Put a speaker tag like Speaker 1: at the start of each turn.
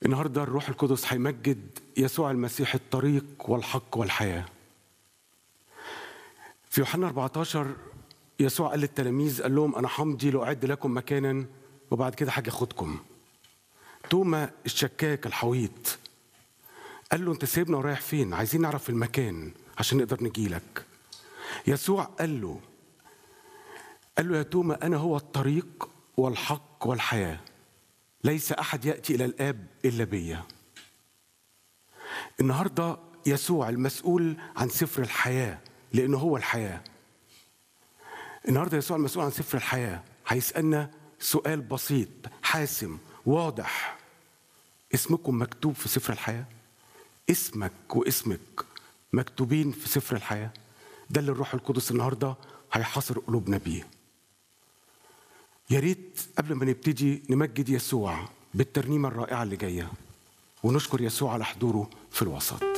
Speaker 1: النهارده الروح القدس هيمجد يسوع المسيح الطريق والحق والحياه في يوحنا 14 يسوع قال للتلاميذ قال لهم انا همضي لاعد لكم مكانا وبعد كده هاجي اخدكم توما الشكاك الحويط قال له انت سيبنا ورايح فين عايزين نعرف المكان عشان نقدر نجيلك يسوع قال له قال له يا توما انا هو الطريق والحق والحياه ليس احد ياتي الى الاب الا بيا النهارده يسوع المسؤول عن سفر الحياه لانه هو الحياه النهارده يسوع المسؤول عن سفر الحياه هيسالنا سؤال بسيط حاسم واضح اسمكم مكتوب في سفر الحياه اسمك واسمك مكتوبين في سفر الحياه ده اللي الروح القدس النهارده هيحاصر قلوبنا بيه يا ريت قبل ما نبتدي نمجد يسوع بالترنيمه الرائعه اللي جايه ونشكر يسوع على حضوره في الوسط